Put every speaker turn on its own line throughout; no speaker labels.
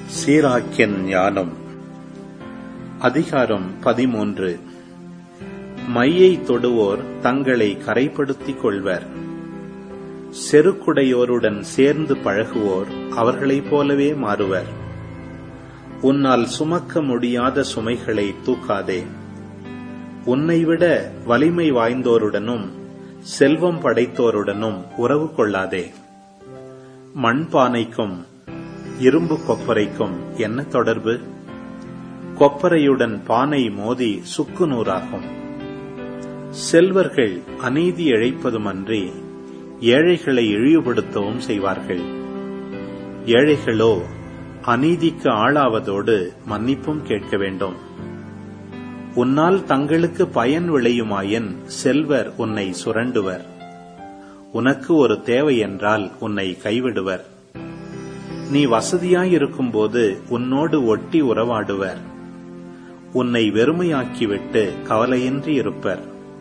சீராக்கின் ஞானம் அதிகாரம் பதிமூன்று மையை தொடுவோர் தங்களை கரைப்படுத்திக் கொள்வர் செருக்குடையோருடன் சேர்ந்து பழகுவோர் அவர்களைப் போலவே மாறுவர் உன்னால் சுமக்க முடியாத சுமைகளை தூக்காதே உன்னைவிட வலிமை வாய்ந்தோருடனும் செல்வம் படைத்தோருடனும் உறவு கொள்ளாதே மண்பானைக்கும் இரும்பு கொப்பரைக்கும் என்ன தொடர்பு கொப்பரையுடன் பானை மோதி சுக்கு நூறாகும் செல்வர்கள் அநீதி இழைப்பதுமன்றி ஏழைகளை இழிவுபடுத்தவும் செய்வார்கள் ஏழைகளோ அநீதிக்கு ஆளாவதோடு மன்னிப்பும் கேட்க வேண்டும் உன்னால் தங்களுக்கு பயன் விளையுமாயின் செல்வர் உன்னை சுரண்டுவர் உனக்கு ஒரு தேவை என்றால் உன்னை கைவிடுவர் நீ வசதியாயிருக்கும்போது உன்னோடு ஒட்டி உறவாடுவர் உன்னை வெறுமையாக்கிவிட்டு கவலையின்றி இருப்பர்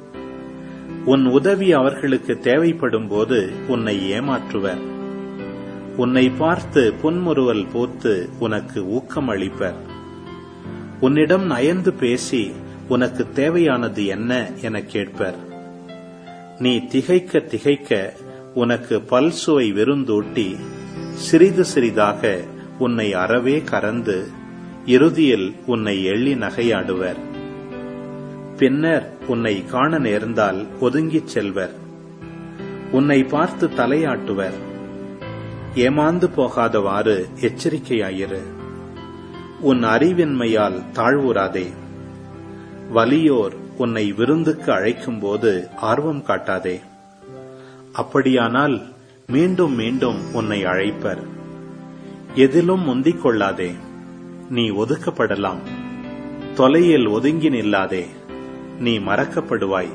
உன் உதவி அவர்களுக்கு தேவைப்படும் போது உன்னை ஏமாற்றுவர் உன்னை பார்த்து புன்முறுவல் பூத்து உனக்கு ஊக்கம் அளிப்பர் உன்னிடம் நயந்து பேசி உனக்கு தேவையானது என்ன என கேட்பர் நீ திகைக்க திகைக்க உனக்கு பல்சுவை விருந்தூட்டி சிறிது சிறிதாக உன்னை அறவே கறந்து இறுதியில் உன்னை எள்ளி நகையாடுவர் பின்னர் உன்னை காண நேர்ந்தால் ஒதுங்கிச் செல்வர் உன்னை பார்த்து தலையாட்டுவர் ஏமாந்து போகாதவாறு எச்சரிக்கையாயிரு உன் அறிவின்மையால் தாழ்வுறாதே வலியோர் உன்னை விருந்துக்கு அழைக்கும்போது ஆர்வம் காட்டாதே அப்படியானால் மீண்டும் மீண்டும் உன்னை அழைப்பர் எதிலும் முந்திக் கொள்ளாதே நீ ஒதுக்கப்படலாம் தொலையில் ஒதுங்கி நில்லாதே நீ மறக்கப்படுவாய்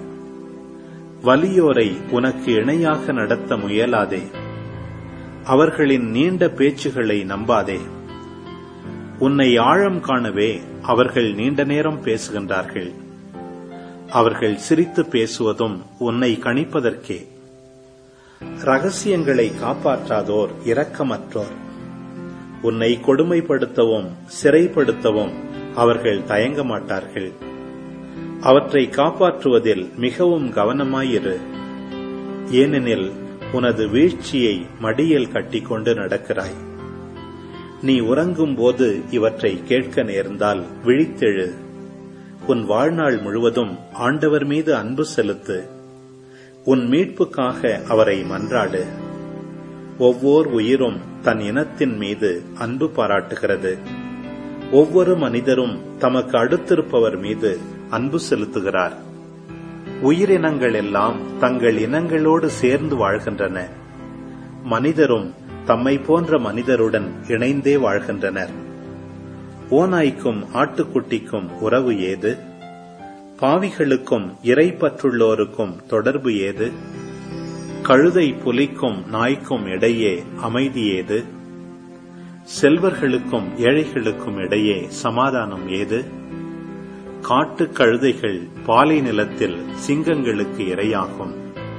வலியோரை உனக்கு இணையாக நடத்த முயலாதே அவர்களின் நீண்ட பேச்சுகளை நம்பாதே உன்னை ஆழம் காணவே அவர்கள் நீண்ட நேரம் பேசுகின்றார்கள் அவர்கள் சிரித்து பேசுவதும் உன்னை கணிப்பதற்கே ரகசியங்களை காப்பாற்றாதோர் இரக்கமற்றோர் உன்னை கொடுமைப்படுத்தவும் சிறைப்படுத்தவும் அவர்கள் தயங்க மாட்டார்கள் அவற்றை காப்பாற்றுவதில் மிகவும் கவனமாயிரு ஏனெனில் உனது வீழ்ச்சியை மடியில் கட்டிக்கொண்டு நடக்கிறாய் நீ உறங்கும் போது இவற்றை கேட்க நேர்ந்தால் விழித்தெழு உன் வாழ்நாள் முழுவதும் ஆண்டவர் மீது அன்பு செலுத்து உன் மீட்புக்காக அவரை மன்றாடு ஒவ்வொரு உயிரும் தன் இனத்தின் மீது அன்பு பாராட்டுகிறது ஒவ்வொரு மனிதரும் தமக்கு அடுத்திருப்பவர் மீது அன்பு செலுத்துகிறார் உயிரினங்கள் எல்லாம் தங்கள் இனங்களோடு சேர்ந்து வாழ்கின்றன மனிதரும் தம்மை போன்ற மனிதருடன் இணைந்தே வாழ்கின்றனர் ஓநாய்க்கும் ஆட்டுக்குட்டிக்கும் உறவு ஏது பாவிகளுக்கும் இறைப்பற்றுள்ளோருக்கும் தொடர்பு ஏது கழுதை புலிக்கும் நாய்க்கும் இடையே அமைதி ஏது செல்வர்களுக்கும் ஏழைகளுக்கும் இடையே சமாதானம் ஏது காட்டு கழுதைகள் பாலை நிலத்தில் சிங்கங்களுக்கு இரையாகும்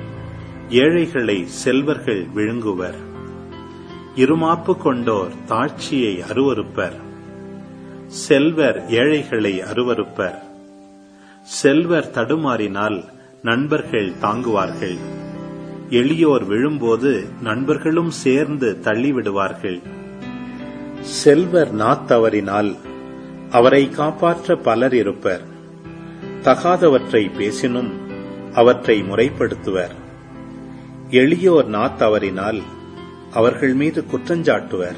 ஏழைகளை செல்வர்கள் விழுங்குவர் இருமாப்பு கொண்டோர் தாட்சியை அருவறுப்பர் செல்வர் ஏழைகளை அருவறுப்பர் செல்வர் தடுமாறினால் நண்பர்கள் தாங்குவார்கள் எளியோர் விழும்போது நண்பர்களும் சேர்ந்து தள்ளிவிடுவார்கள் செல்வர் நாத்தவரினால் அவரை காப்பாற்ற பலர் இருப்பர் தகாதவற்றை பேசினும் அவற்றை முறைப்படுத்துவர் எளியோர் நாத்தவரினால் அவர்கள் மீது குற்றஞ்சாட்டுவர்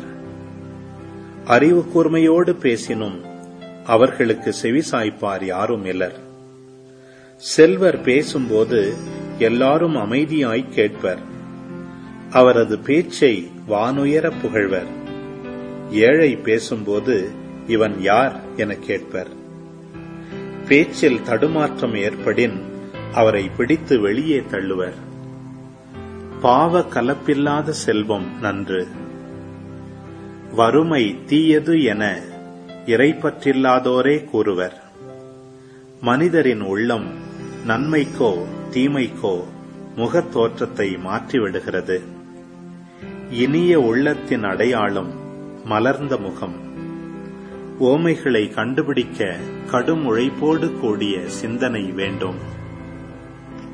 அறிவு கூர்மையோடு பேசினும் அவர்களுக்கு செவிசாய்ப்பார் யாரும் இலர் செல்வர் பேசும்போது எல்லாரும் அமைதியாய் கேட்பர் அவரது பேச்சை வானுயர புகழ்வர் ஏழை பேசும்போது இவன் யார் என கேட்பர் பேச்சில் தடுமாற்றம் ஏற்படின் அவரை பிடித்து வெளியே தள்ளுவர் பாவ கலப்பில்லாத செல்வம் நன்று வறுமை தீயது என இறைப்பற்றில்லாதோரே கூறுவர் மனிதரின் உள்ளம் நன்மைக்கோ தீமைக்கோ முகத் தோற்றத்தை மாற்றிவிடுகிறது இனிய உள்ளத்தின் அடையாளம் மலர்ந்த முகம் ஓமைகளை கண்டுபிடிக்க கடும் உழைப்போடு கூடிய சிந்தனை வேண்டும்